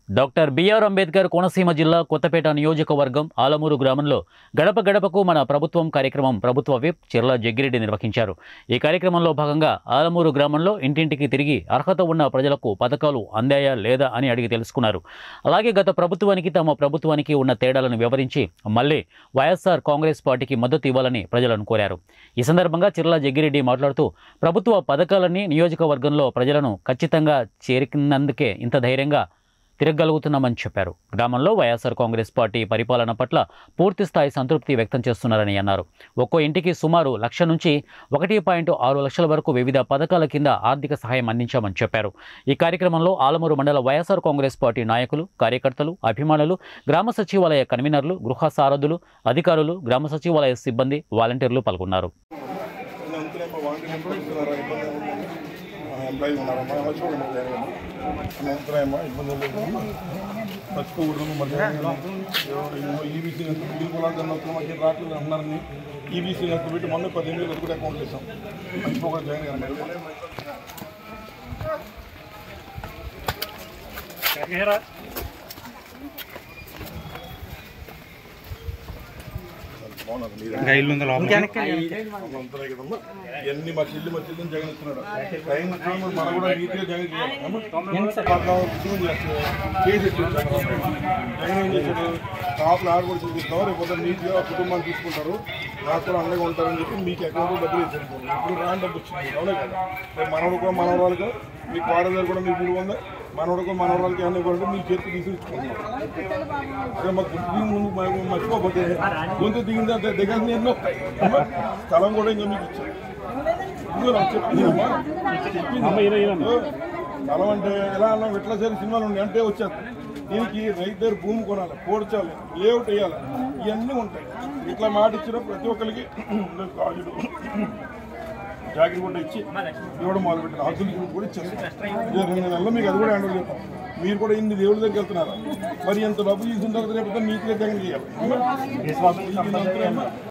Doctor BR Ambedkar Konaseema జిల్లా కొత్తపేట నియోజకవర్గం ఆలమూరు గ్రామంలో గడప గడపకు మన ప్రభుత్వం కార్యక్రమం ప్రభుత్వ విప్ చిర్ల జగ్గిరెడ్డి నిర్వహించారు ఈ కార్యక్రమంలో భాగంగా ఆలమూరు గ్రామంలో ఇంటింటికి తిరిగి అర్హత ఉన్న ప్రజలకు పథకాలు అందాయా లేదా అని అడిగి తెలుసుకున్నారు అలాగే గత ప్రభుత్వానికి తమ ప్రభుత్వానికి ఉన్న తేడాలను వివరించి మళ్ళీ వైఎస్ఆర్ కాంగ్రెస్ పార్టీకి మద్దతు ఇవ్వాలని ప్రజలను కోరారు ఈ సందర్భంగా చిర్ల జగ్గిరెడ్డి మాట్లాడుతూ ప్రభుత్వ పథకాలన్నీ నియోజకవర్గంలో ప్రజలను ఖచ్చితంగా చేరికినందుకే ఇంత ధైర్యంగా తిరగలుగుతున్నామని చెప్పారు గ్రామంలో వైఎస్ఆర్ కాంగ్రెస్ పార్టీ పరిపాలన పట్ల పూర్తి స్థాయి సంతృప్తి వ్యక్తం చేస్తున్నారని అన్నారు ఒక్కో ఇంటికి సుమారు లక్ష నుంచి ఒకటి పాయింట్ ఆరు లక్షల వరకు వివిధ పథకాల కింద ఆర్థిక సహాయం అందించామని చెప్పారు ఈ కార్యక్రమంలో ఆలమూరు మండల వైఎస్ఆర్ కాంగ్రెస్ పార్టీ నాయకులు కార్యకర్తలు అభిమానులు గ్రామ సచివాలయ కన్వీనర్లు గృహ సారథులు అధికారులు గ్రామ సచివాలయ సిబ్బంది వాలంటీర్లు పాల్గొన్నారు అంతేమో వాంటి ఎంప్లాయీస్ ఉన్నారా ఇబ్బంది ఎంప్లాయీస్ ఉన్నారా మా మర్చిపోకండి అంతేమో ఇబ్బంది లేదు మర్చిపోకూడదు మరి ఈబీసీ బిల్ కూడా వస్తున్నాం మాకు ఏం రావట్లేదు అంటున్నారని ఈబీసీ ఎంత పెట్టి మొన్న పదిహేను వేలు కూడా అకౌంట్ చేసాం మర్చిపోకూడదు జాయిన్ గారు మరి బాగున్నారు మీరు ఇంకా ఇల్లు ఉంది లోపల అంతరే కదమ్మా ఇవన్నీ మా చెల్లి మా చెల్లిని జగన్ ఇస్తున్నాడు టైం వచ్చినప్పుడు మనం కూడా నీట్గా జగన్ చేయాలి అమ్మా? పద్నాలుగు ఉద్యోగం చేస్తాడు కేసు ఎట్టింది జగన్ జగన్ ఏం చేశాడు షాపులు ఆడకూడదు చూపిస్తాం రేపు పొద్దున్న నీట్గా కుటుంబాన్ని తీసుకుంటారు నాకు కూడా అండగా ఉంటారని చెప్పి మీకు అకౌంట్ డబ్బులు వేసాడు ఇప్పుడు రాని డబ్బు వచ్చింది అవునే కదా రేపు మనవడు కూడా మనవరాలకు మీ కోడలు కూడా మీకు విలువ ఉందా మనవడు కూడా మనవరాలకి ఏమన్నా కూడా మీ చేతికి తీసుకుంటున్నాం అదే మాకు దిగి ముందు మాకు మర్చిపోకపోతే గొంతు దిగింది అంటే దిగాల్సిన ఎన్నో వస్తాయి అమ్మా, స్థలం కూడా ఇంకా మీకు ఇచ్చారు ఇదిగో నాకు చెప్పింది అమ్మా. చెప్పింది. ఓ, స్థలం అంటే ఎలా అన్నా ఎట్లా సరే సినిమాలు ఉన్నాయి అంటే వచ్చారు దీనికి రైతు దగ్గర భూమి కొనాలి పోడ్చాలి లేఅవుట్ వేయాలి ఇవన్నీ ఉంటాయి ఇట్లా మాట ఇచ్చిన ప్రతి ఒక్కరికి గాజులు జాకెట్ కూడా ఇచ్చి ఇవ్వడం మొదలు పెట్టిన హద్దులు కూడా ఇచ్చారు ఇదే రెండు నెలల్లో మీకు అది కూడా హ్యాండిల్ చేస్తాం మీరు కూడా ఇన్ని దేవుళ్ళ దగ్గరికి వెళ్తున్నారు మరి ఎంత డబ్బు తీసుకున్న తర్వాత రేపు మీకు దగ్గర చేయాలి